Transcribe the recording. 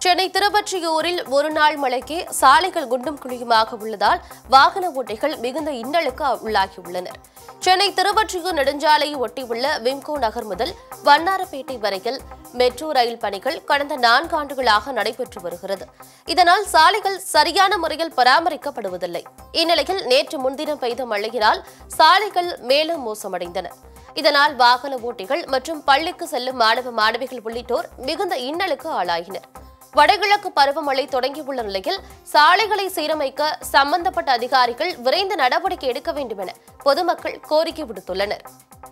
சென்னை திருவொற்றியூரில் ஒரு நாள் மழைக்கே சாலைகள் குண்டும் குழியுமாக உள்ளதால் வாகன ஓட்டிகள் மிகுந்த இன்னலுக்கு உள்ளாகியுள்ளனர் சென்னை திருவொற்றியூர் நெடுஞ்சாலையை ஒட்டியுள்ள விம்கோ நகர் முதல் வண்ணாரப்பேட்டை வரையில் மெட்ரோ ரயில் பணிகள் கடந்த நான்கு ஆண்டுகளாக நடைபெற்று வருகிறது இதனால் சாலைகள் சரியான முறையில் பராமரிக்கப்படுவதில்லை இந்நிலையில் நேற்று முன்தினம் பெய்த மழையினால் சாலைகள் மேலும் மோசமடைந்தன இதனால் வாகன ஓட்டிகள் மற்றும் பள்ளிக்கு செல்லும் மாணவ மாணவிகள் உள்ளிட்டோர் மிகுந்த இன்னலுக்கு ஆளாகினர் வடகிழக்கு பருவமழை தொடங்கியுள்ள நிலையில் சாலைகளை சீரமைக்க சம்பந்தப்பட்ட அதிகாரிகள் விரைந்து நடவடிக்கை எடுக்க வேண்டும் என பொதுமக்கள் கோரிக்கை விடுத்துள்ளனர்